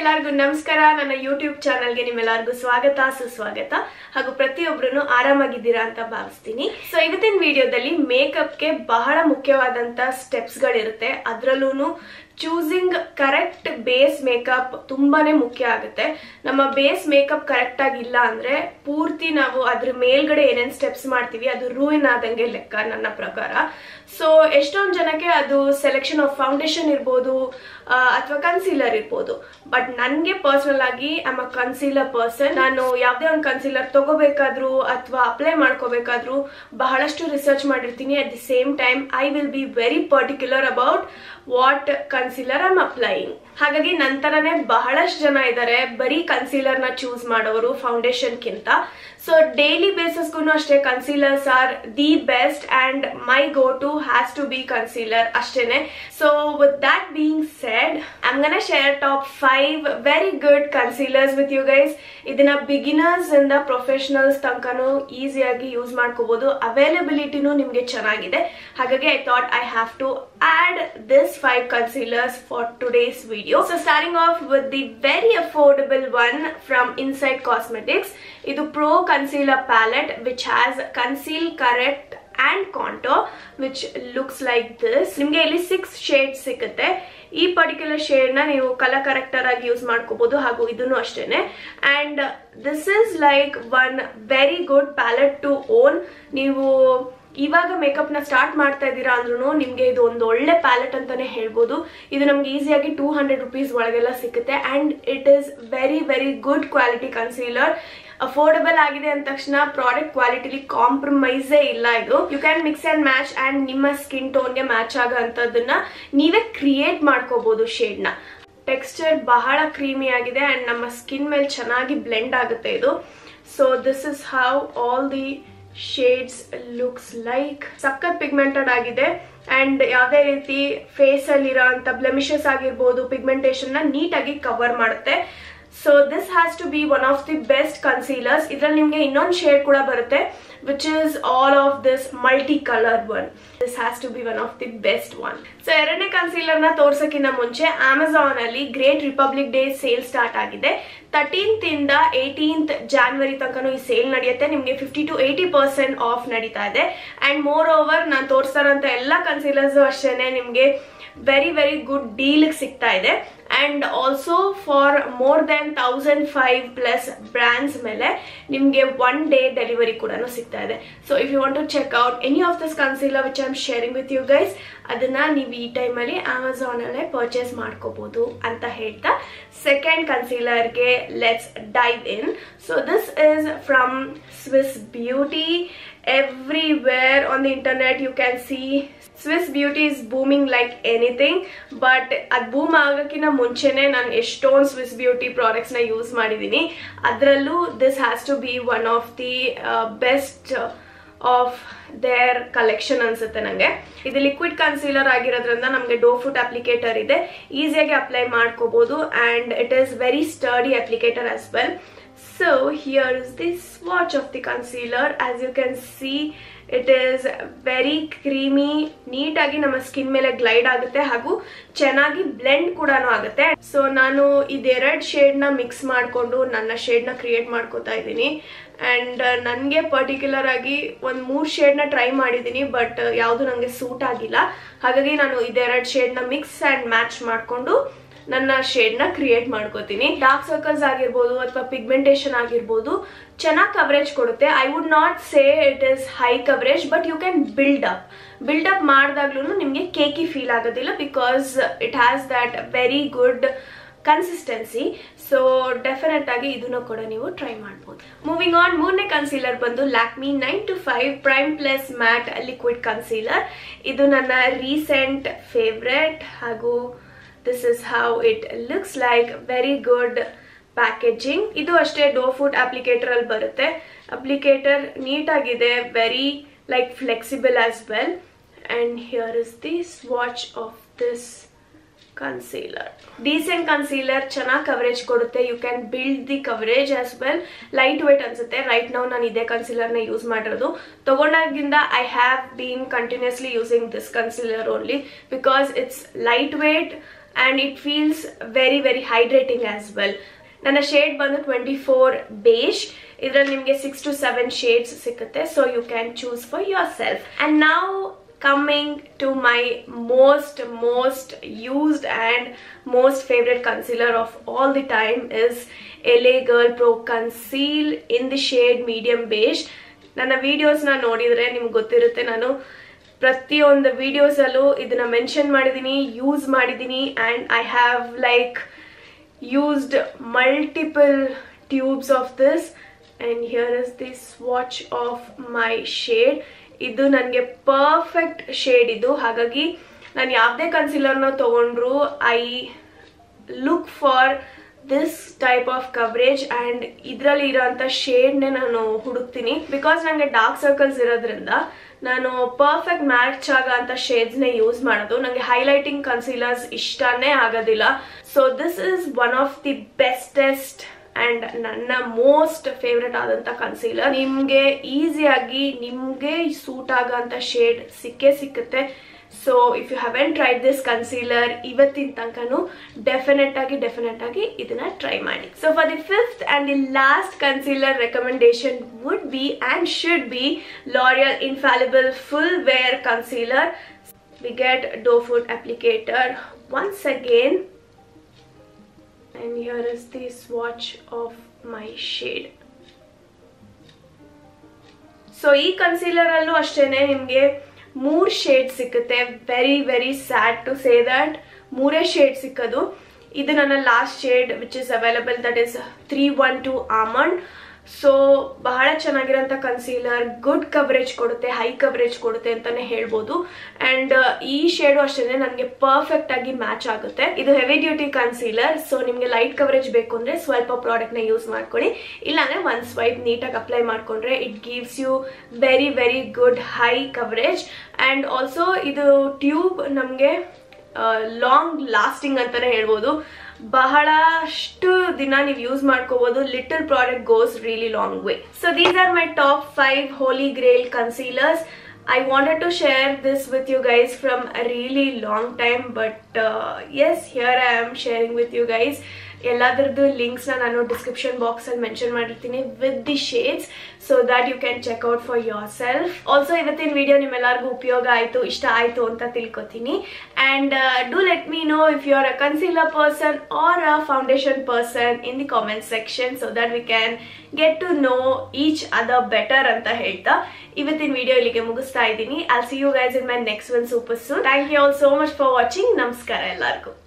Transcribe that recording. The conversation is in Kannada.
ಎಲ್ಲರಿಗೂ ನಮಸ್ಕಾರ ನನ್ನ ಯೂಟ್ಯೂಬ್ ಚಾನಲ್ಗೆ ನಿಮ್ಮೆಲ್ಲರಿಗೂ ಸ್ವಾಗತ ಸುಸ್ವಾಗತ ಹಾಗೂ ಪ್ರತಿಯೊಬ್ಬರು ಆರಾಮಾಗಿದ್ದೀರಾ ಅಂತ ಭಾವಿಸ್ತೀನಿ ಸೊ ಇವತ್ತಿನ ವಿಡಿಯೋದಲ್ಲಿ ಮೇಕಪ್ಗೆ ಬಹಳ ಮುಖ್ಯವಾದಂತ ಸ್ಟೆಪ್ಸ್ಗಳಿರುತ್ತೆ ಅದರಲ್ಲೂ ಚೂಸಿಂಗ್ ಕರೆಕ್ಟ್ ಬೇಸ್ ಮೇಕಪ್ ತುಂಬಾನೇ ಮುಖ್ಯ ಆಗುತ್ತೆ ನಮ್ಮ ಬೇಸ್ ಮೇಕಪ್ ಕರೆಕ್ಟ್ ಆಗಿಲ್ಲ ಅಂದ್ರೆ ಪೂರ್ತಿ ನಾವು ಅದ್ರ ಮೇಲ್ಗಡೆ ಏನೇನ್ ಸ್ಟೆಪ್ಸ್ ಮಾಡ್ತೀವಿ ಅದು ರೂಯಿನ್ ಆದಂಗೆ ಲೆಕ್ಕ ನನ್ನ ಪ್ರಕಾರ ಸೊ ಎಷ್ಟೊಂದು ಜನಕ್ಕೆ ಅದು ಸೆಲೆಕ್ಷನ್ ಆಫ್ ಫೌಂಡೇಶನ್ ಇರ್ಬೋದು ಅಥವಾ ಕನ್ಸೀಲರ್ ಇರ್ಬೋದು ಬಟ್ ನನಗೆ ಪರ್ಸನಲ್ ಆಗಿ ಐಮ್ ಅ ಕನ್ಸೀಲರ್ ಪರ್ಸನ್ ನಾನು ಯಾವುದೇ ಒಂದು ಕನ್ಸೀಲರ್ ತಗೋಬೇಕಾದ್ರೂ ಅಥವಾ ಅಪ್ಲೈ ಮಾಡ್ಕೋಬೇಕಾದ್ರೂ ಬಹಳಷ್ಟು ರಿಸರ್ಚ್ ಮಾಡಿರ್ತೀನಿ at the same time I will be very particular about what concealer I'm applying ಹಾಗಾಗಿ ನಂತರನೇ ಬಹಳಷ್ಟು ಜನ ಇದ್ದಾರೆ ಬರೀ ಕನ್ಸೀಲರ್ ನ ಚೂಸ್ ಮಾಡೋರು ಫೌಂಡೇಶನ್ ಕಿಂತ ಸೊ ಡೈಲಿ ಬೇಸಿಸ್ಗೂ ಅಷ್ಟೇ concealers are the best and my go to has to be concealer ಅಷ್ಟೇನೆ so with that being said I'm gonna share top five very good concealers with you guys ಇದನ್ನ ಬಿಗಿನರ್ಸ್ ಇಂದ ಪ್ರೊಫೆಷನಲ್ಸ್ ತನಕನೂ ಈಸಿಯಾಗಿ ಯೂಸ್ ಮಾಡ್ಕೋಬಹುದು ಅವೈಲಬಿಲಿಟಿನೂ ನಿಮ್ಗೆ ಚೆನ್ನಾಗಿದೆ ಹಾಗಾಗಿ I thought I have to add this five concealers for today's video. So starting off with the very affordable one from Inside Cosmetics. ಇದು Pro Concealer Palette which has Conceal Correct and Contour which looks like this. ನಿಮಗೆ ಇಲ್ಲಿ ಸಿಕ್ಸ್ ಶೇಡ್ ಸಿಗುತ್ತೆ ಈ ಪರ್ಟಿಕ್ಯುಲರ್ ಶೇಡ್ನ ನೀವು ಕಲರ್ ಕರೆಕ್ಟರ್ ಆಗಿ ಯೂಸ್ ಮಾಡ್ಕೋಬಹುದು ಹಾಗೂ ಇದನ್ನು ಅಷ್ಟೇನೆ and this is like one very good palette to own ನೀವು ಇವಾಗ ಮೇಕಪ್ ನ ಸ್ಟಾರ್ಟ್ ಮಾಡ್ತಾ ಇದ್ದೀರಾ ಅಂದ್ರೂ ನಿಮ್ಗೆ ಇದು ಒಂದು ಒಳ್ಳೆ ಪ್ಯಾಲೆಟ್ ಅಂತಾನೆ ಹೇಳ್ಬೋದು ಇದು ನಮ್ಗೆ ಈಸಿಯಾಗಿ ಟೂ ಹಂಡ್ರೆಡ್ ರುಪೀಸ್ ಒಳಗೆಲ್ಲ ಸಿಗುತ್ತೆ and it is very very good quality concealer affordable ಆಗಿದೆ ಅಂದ ತಕ್ಷಣ ಪ್ರಾಡಕ್ಟ್ ಕ್ವಾಲಿಟಿಲಿ ಕಾಂಪ್ರಮೈಸೇ ಇಲ್ಲ ಇದು you can mix and match and ನಿಮ್ಮ ಸ್ಕಿನ್ ಟೋನ್ಗೆ ಮ್ಯಾಚ್ ಆಗೋ ಅಂಥದ್ದನ್ನ ನೀವೇ ಕ್ರಿಯೇಟ್ ಮಾಡ್ಕೋಬಹುದು ಶೇಡ್ನ ಟೆಕ್ಸ್ಚರ್ ಬಹಳ ಕ್ರೀಮಿ ಆಗಿದೆ ಅಂಡ್ ನಮ್ಮ ಸ್ಕಿನ್ ಮೇಲೆ ಚೆನ್ನಾಗಿ ಬ್ಲೆಂಡ್ ಆಗುತ್ತೆ ಇದು so this is how all the shades looks like ಸಖತ್ ಪಿಗ್ಮೆಂಟೆಡ್ ಆಗಿದೆ ಅಂಡ್ ಯಾವುದೇ ರೀತಿ ಫೇಸ್ ಅಲ್ಲಿ ಇರೋ ಅಂತ ಬ್ಲೆಮಿಷಸ್ ಆಗಿರ್ಬೋದು ಪಿಗ್ಮೆಂಟೇಶನ್ ನ ನೀಟಾಗಿ ಕವರ್ ಮಾಡುತ್ತೆ so this has to be one of the best concealers ಇದ್ರಲ್ಲಿ ನಿಮಗೆ ಇನ್ನೊಂದು ಶೇಡ್ ಕೂಡ ಬರುತ್ತೆ which is all of this multi colour one this has to be one of the best one so ಎರಡನೇ ಕನ್ಸೀಲರ್ ನ ತೋರ್ಸಕ್ಕಿಂತ ಮುಂಚೆ ಅಮೆಝಾನ್ ಅಲ್ಲಿ great republic day sale start ಆಗಿದೆ ತರ್ಟೀನ್ತ್ ಇಂದ ಏಯ್ಟೀನ್ತ್ ಜಾನ್ವರಿ ತನಕನೂ ಈ ಸೇಲ್ ನಡೆಯುತ್ತೆ ನಿಮಗೆ fifty to eighty percent off ನಡೀತಾ ಇದೆ ಅಂಡ್ ಮೋರ್ ಓವರ್ ನಾನು ತೋರಿಸ್ತಾರಂತ ಎಲ್ಲ ಕನ್ಸೀಲರ್ಸ್ ಅಷ್ಟೇನೆ ನಿಮಗೆ ವೆರಿ ವೆರಿ ಗುಡ್ ಡೀಲ್ ಸಿಗ್ತಾ ಇದೆ and also for more than thousand five plus brands ಮೇಲೆ ನಿಮಗೆ ಒನ್ ಡೇ ಡೆಲಿವರಿ ಕೂಡ ಸಿಗ್ತಾ ಇದೆ so if you want to check out any of this concealer which I am sharing with you guys ಅದನ್ನ ನೀವು ಈ ಟೈಮಲ್ಲಿ ಅಮೆಝಾನಲ್ಲೇ ಪರ್ಚೇಸ್ ಮಾಡ್ಕೋಬಹುದು ಅಂತ ಹೇಳ್ತಾ ಸೆಕೆಂಡ್ ಕನ್ಸೀಲರ್ಗೆ let's dive in so this is from Swiss beauty everywhere on the internet you can see Swiss beauty is booming like anything but ಅದು ಬೂಮ್ ಆಗೋಕ್ಕಿಂತ ಮುಂಚೆನೆ ನಾನು ಎಷ್ಟೊಂದು ಸ್ವಿಸ್ ಬ್ಯೂಟಿ ಪ್ರಾಡಕ್ಟ್ಸ್ನ ಯೂಸ್ ಮಾಡಿದ್ದೀನಿ ಅದರಲ್ಲೂ this has to be one of the best of their collection ಅನ್ಸುತ್ತೆ ನನಗೆ ಇದು ಲಿಕ್ವಿಡ್ ಕನ್ಸೀಲರ್ ಆಗಿರೋದ್ರಿಂದ ನಮಗೆ ಡೋ ಫುಟ್ ಅಪ್ಲಿಕೇಟರ್ ಇದೆ ಈಸಿಯಾಗಿ ಅಪ್ಲೈ ಮಾಡ್ಕೋಬಹುದು and it is very sturdy applicator as well So here is the swatch of the concealer. As you can see, it is very creamy ನೀಟಾಗಿ ನಮ್ಮ ಸ್ಕಿನ್ ಮೇಲೆ ಗ್ಲೈಡ್ ಆಗುತ್ತೆ ಹಾಗೂ ಚೆನ್ನಾಗಿ ಬ್ಲೆಂಡ್ ಕೂಡ ಆಗುತ್ತೆ ಸೊ ನಾನು ಇದೆರಡು ಶೇಡ್ನ ಮಿಕ್ಸ್ ಮಾಡಿಕೊಂಡು ನನ್ನ ಶೇಡ್ನ ಕ್ರಿಯೇಟ್ ಮಾಡ್ಕೋತಾ ಇದ್ದೀನಿ ಆ್ಯಂಡ್ ನನಗೆ ಪರ್ಟಿಕ್ಯುಲರ್ ಆಗಿ ಒಂದು ಮೂರು ಶೇಡ್ನ ಟ್ರೈ ಮಾಡಿದ್ದೀನಿ ಬಟ್ ಯಾವುದು ನನಗೆ ಸೂಟ್ ಆಗಿಲ್ಲ ಹಾಗಾಗಿ ನಾನು ಇದೆರಡು ಶೇಡ್ನ ಮಿಕ್ಸ್ ಆ್ಯಂಡ್ ಮ್ಯಾಚ್ ಮಾಡಿಕೊಂಡು ನನ್ನ ಶೇಡ್ನ ಕ್ರಿಯೇಟ್ ಮಾಡ್ಕೋತೀನಿ ಡಾರ್ಕ್ ಸರ್ಕಲ್ಸ್ ಆಗಿರ್ಬೋದು ಅಥವಾ ಪಿಗ್ಮೆಂಟೇಷನ್ ಆಗಿರ್ಬೋದು ಚೆನ್ನಾಗಿ ಕವರೇಜ್ ಕೊಡುತ್ತೆ I would not say it is high coverage but you can build up build up ಮಾಡಿದಾಗ್ಲೂ ನಿಮಗೆ ಕೇಕಿ ಫೀಲ್ ಆಗೋದಿಲ್ಲ because it has that very good consistency so definite ಆಗಿ ಇದನ್ನು ಕೂಡ ನೀವು ಟ್ರೈ ಮಾಡ್ಬೋದು ಮೂವಿಂಗ್ ಆನ್ ಮೂರನೇ ಕನ್ಸೀಲರ್ ಬಂದು Lakme nine to five prime plus matte liquid concealer ಇದು ನನ್ನ ರೀಸೆಂಟ್ ಫೇವ್ರೆಟ್ ಹಾಗೂ this is how it looks like very good packaging ಇದು ಅಷ್ಟೇ ಡೋ ಫುಡ್ ಅಪ್ಲಿಕೇಟರ್ ಅಲ್ಲಿ ಬರುತ್ತೆ ಅಪ್ಲಿಕೇಟರ್ ನೀಟಾಗಿದೆ very like flexible as well and here is the swatch of this concealer decent concealer ಚೆನ್ನಾಗಿ ಕವರೇಜ್ ಕೊಡುತ್ತೆ you can build the coverage as well light weight ಅನ್ಸುತ್ತೆ ರೈಟ್ ನಾವು ನಾನು ಇದೇ ಕನ್ಸೀಲರ್ನ ಯೂಸ್ ಮಾಡಿರೋದು ತಗೊಂಡಾಗಿಂದ I have been continuously using this concealer only because it's light weight and it feels very very hydrating as well ನನ್ನ ಶೇಡ್ ಬಂದು ಟ್ವೆಂಟಿ ಫೋರ್ ಬೇಷ್ ಇದರಲ್ಲಿ ನಿಮಗೆ ಸಿಕ್ಸ್ ಟು ಸೆವೆನ್ ಶೇಡ್ಸ್ ಸಿಗುತ್ತೆ so you can choose for yourself and ನಾವು coming to my most most used and most favourite concealer of all the time is Elle girl pro conceal in the shade medium beige ನನ್ನ ವಿಡಿಯೋಸ್ನ ನೋಡಿದರೆ ನಿಮ್ಗೆ ಗೊತ್ತಿರುತ್ತೆ ನಾನು ಪ್ರತಿಯೊಂದು ವಿಡಿಯೋಸಲ್ಲೂ ಇದನ್ನ ಮೆನ್ಷನ್ ಮಾಡಿದ್ದೀನಿ ಯೂಸ್ ಮಾಡಿದ್ದೀನಿ and I have like used multiple tubes of this and here is the swatch of my shade ಇದು ನನಗೆ ಪರ್ಫೆಕ್ಟ್ ಶೇಡ್ ಇದು ಹಾಗಾಗಿ ನಾನು ಯಾವುದೇ ಕನ್ಸಿಲರ್ನ ತೊಗೊಂಡ್ರು I look for this type of coverage and ಇದರಲ್ಲಿ ಇರೋಂಥ ಶೇಡ್ನೇ ನಾನು ಹುಡುಕ್ತೀನಿ ಬಿಕಾಸ್ ನನಗೆ ಡಾರ್ಕ್ ಸರ್ಕಲ್ಸ್ ಇರೋದ್ರಿಂದ ನಾನು ಪರ್ಫೆಕ್ಟ್ ಮ್ಯಾಚ್ ಆಗೋಂಥ ಶೇಡ್ಸ್ನೇ ಯೂಸ್ ಮಾಡೋದು ನನಗೆ ಹೈಲೈಟಿಂಗ್ ಕನ್ಸೀಲರ್ಸ್ ಇಷ್ಟನೇ ಆಗೋದಿಲ್ಲ so this is one of the bestest and ನನ್ನ ಮೋಸ್ಟ್ ಫೇವ್ರೆಟ್ ಆದಂಥ ಕನ್ಸೀಲರ್ ನಿಮಗೆ ಈಸಿಯಾಗಿ ನಿಮಗೆ ಸೂಟ್ ಆಗೋಂಥ ಶೇಡ್ ಸಿಕ್ಕೇ ಸಿಕ್ಕುತ್ತೆ so if you haven't tried this concealer ಇವತ್ತಿನ ತನಕನೂ ಡೆಫಿನೆಟ್ ಆಗಿ ಡೆಫಿನೆಟ್ ಆಗಿ ಇದನ್ನ ಟ್ರೈ ಮಾಡಿ so for the fifth and the last concealer recommendation would be and should be L'Oreal infallible full wear concealer we get doe food applicator once again and here is the swatch of my shade so ಈ ಕನ್ಸೀಲರ್ ಅಲ್ಲೂ ಅಷ್ಟೇನೆ ನಿಮಗೆ ಮೂರ್ ಶೇಡ್ ಸಿಕ್ಕುತ್ತೆ very very sad to say that ಮೂರೇ ಶೇಡ್ ಸಿಕ್ಕೋದು ಇದು ನನ್ನ last shade which is available that is three one two almond so ಬಹಳ ಚೆನ್ನಾಗಿರೋಂಥ ಕನ್ಸೀಲರ್ ಗುಡ್ ಕವರೇಜ್ ಕೊಡುತ್ತೆ ಹೈ ಕವರೇಜ್ ಕೊಡುತ್ತೆ ಅಂತಾನೆ ಹೇಳ್ಬೋದು ಅಂಡ್ ಈ ಶೇಡು ಅಷ್ಟೇ ನನಗೆ ಪರ್ಫೆಕ್ಟ್ ಆಗಿ ಮ್ಯಾಚ್ ಆಗುತ್ತೆ ಇದು ಹೆವಿ ಡ್ಯೂಟಿ ಕನ್ಸೀಲರ್ ಸೊ ನಿಮಗೆ ಲೈಟ್ ಕವರೇಜ್ ಬೇಕು ಅಂದ್ರೆ ಸ್ವಲ್ಪ ಪ್ರಾಡಕ್ಟ್ ನ ಯೂಸ್ ಮಾಡ್ಕೊಳ್ಳಿ ಇಲ್ಲಾಂದ್ರೆ ಒಂದ್ ಸ್ವೈಪ್ ನೀಟಾಗಿ ಅಪ್ಲೈ ಮಾಡ್ಕೊಂಡ್ರೆ it gives you very very good high coverage and also ಇದು ಟ್ಯೂಬ್ ನಮಗೆ ಲಾಂಗ್ ಲಾಸ್ಟಿಂಗ್ ಅಂತಾನೆ ಹೇಳ್ಬೋದು ಬಹಳಷ್ಟು ದಿನ ನೀವು ಯೂಸ್ ಮಾಡ್ಕೋಬಹುದು little product goes really long way so these are my top five holy grail concealers I wanted to share this with you guys from a really long time but uh, yes here I am sharing with you guys ಎಲ್ಲದರದ್ದು ಲಿಂಕ್ಸ್ನ ನಾನು ಡಿಸ್ಕ್ರಿಪ್ಷನ್ ಬಾಕ್ಸಲ್ಲಿ ಮೆನ್ಷನ್ ಮಾಡಿರ್ತೀನಿ with the shades so that you can check out for yourself also ಇವತ್ತಿನ ವಿಡಿಯೋ ನಿಮ್ಮೆಲ್ಲರಿಗೂ ಉಪಯೋಗ ಆಯಿತು ಇಷ್ಟ ಆಯಿತು ಅಂತ ತಿಳ್ಕೊತೀನಿ and do let me know if you are a concealer person or a foundation person in the comment section so that we can get to know each other better ಅಂತ ಹೇಳ್ತಾ ಇವತ್ತಿನ ವಿಡಿಯೋ ಇಲ್ಲಿಗೆ ಮುಗಿಸ್ತಾ ಇದ್ದೀನಿ I C you guys in my next one super soon thank you all so much for watching ನಮಸ್ಕಾರ ಎಲ್ಲರಿಗೂ